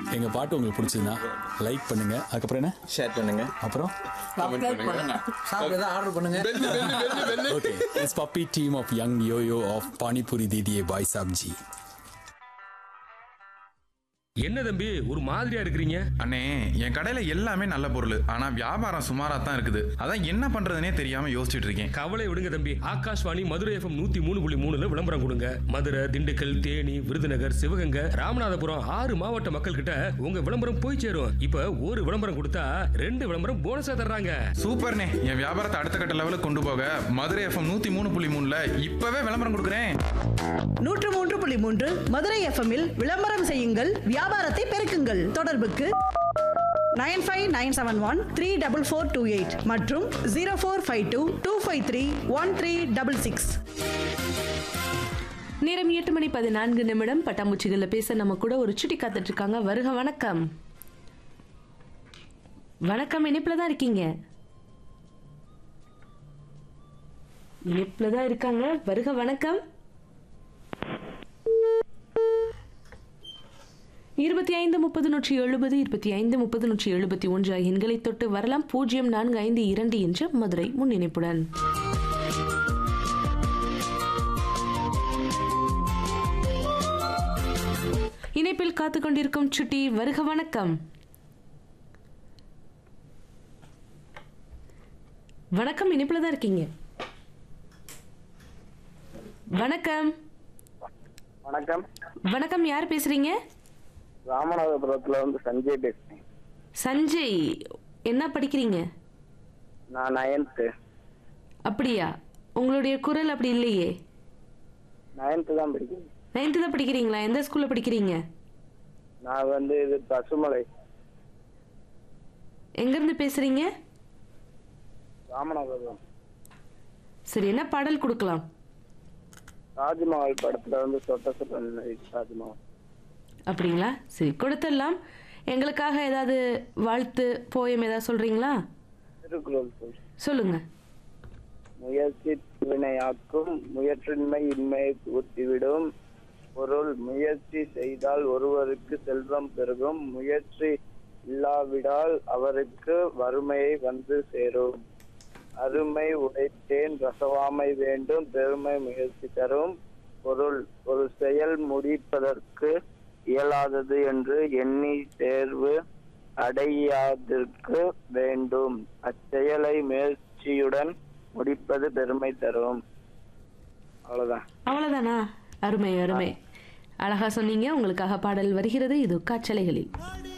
எங்க பாட்டு உங்களுக்கு பிடிச்சதுன்னா லைக் பண்ணுங்க அதுக்கப்புறம் என்ன ஷேர் பண்ணுங்க அப்புறம் சப்ஸ்கிரைப் பண்ணுங்க சாப்பிட்டு ஏதாவது ஆர்டர் பண்ணுங்க okay it's puppy team of young yoyo of panipuri தீதியே பாய் சாப்ஜி என்ன தம்பி ஒரு மாதிரியா இருக்கிறீங்க அண்ணே என் கடையில எல்லாமே நல்ல பொருள் ஆனா வியாபாரம் சுமாரா தான் இருக்குது அதான் என்ன பண்றதுனே தெரியாம யோசிச்சுட்டு இருக்கேன் கவலை விடுங்க தம்பி ஆகாஷ்வாணி மதுரை எஃப்எம் நூத்தி மூணு புள்ளி மூணுல விளம்பரம் கொடுங்க மதுரை திண்டுக்கல் தேனி விருதுநகர் சிவகங்கை ராமநாதபுரம் ஆறு மாவட்ட மக்கள் கிட்ட உங்க விளம்பரம் போய் சேரும் இப்ப ஒரு விளம்பரம் கொடுத்தா ரெண்டு விளம்பரம் போனஸா தர்றாங்க சூப்பர்ண்ணே என் வியாபாரத்தை அடுத்த கட்ட லெவலுக்கு கொண்டு போக மதுரை எஃப்எம் நூத்தி மூணு புள்ளி மூணுல இப்பவே விளம்பரம் கொடுக்குறேன் நூற்று மூன்று புள்ளி மூன்று மதுரை எஃப்எம்மில் விளம்பரம் செய்யுங்கள் வியாபாரத்தை பெருக்குங்கள் தொடர்புக்கு nine five nine seven one three double four two eight மற்றும் zero four five two two five three one three double six நேரம் எட்டு மணி பதினான்கு நிமிடம் பட்டாம்பூச்சிகளில் பேச நம்ம கூட ஒரு சுட்டி காத்துட்டு இருக்காங்க வருக வணக்கம் வணக்கம் இணைப்புல தான் இருக்கீங்க இணைப்புல தான் இருக்காங்க வருக வணக்கம் இருபத்தி ஐந்து முப்பது நூற்றி எழுபது இருபத்தி ஐந்து முப்பது நூற்றி எழுபத்தி ஒன்று ஆகிய எண்களை தொட்டு வரலாம் பூஜ்ஜியம் நான்கு ஐந்து இரண்டு என்ற மதுரை முன்னிணைப்புடன் இணைப்பில் காத்து கொண்டிருக்கும் சுட்டி வருக வணக்கம் வணக்கம் இணைப்புல தான் இருக்கீங்க வணக்கம் வணக்கம் வணக்கம் யார் பேசுறீங்க ராமநாதபுரத்துல வந்து சஞ்சய் பேசுறேன் சஞ்சய் என்ன படிக்கிறீங்க நான் நயன்த்து அப்படியா உங்களுடைய குரல் அப்படி இல்லையே நயன்த்து தான் படிக்கிறேன் நைன்த்து தான் படிக்கிறீங்களா எந்த ஸ்கூல்ல படிக்கிறீங்க நான் வந்து இது பசுமலை எங்கிருந்து பேசுறீங்க ராமநாதபுரம் சரி என்ன பாடல் கொடுக்கலாம் தாஜ்மஹால் படத்துல வந்து சொட்ட சொட்ட நின்னது தாஜ்மஹால் அப்படிங்களா சரி கொடுத்துடலாம் எங்களுக்காக ஏதாவது வாழ்த்து போயம் ஏதாவது சொல்றீங்களா திருக்குறள் சொல் சொல்லுங்க முயற்சி வினையாக்கும் முயற்றின்மை இன்மையை பூர்த்திவிடும் பொருள் முயற்சி செய்தால் ஒருவருக்கு செல்வம் பெருகும் முயற்சி இல்லாவிடால் அவருக்கு வறுமையை வந்து சேரும் அருமை உடைத்தேன் ரசவாமை வேண்டும் பெருமை முயற்சி தரும் பொருள் ஒரு செயல் முடிப்பதற்கு இயலாதது என்று எண்ணி தேர்வு அடையாதிருக்க வேண்டும் அச்செயலை முயற்சியுடன் முடிப்பது பெருமை தரும் அவ்வளவுதான் அவ்வளவுதானா அருமை அருமை அழகா சொன்னீங்க உங்களுக்காக பாடல் வருகிறது இது காற்றலைகளில்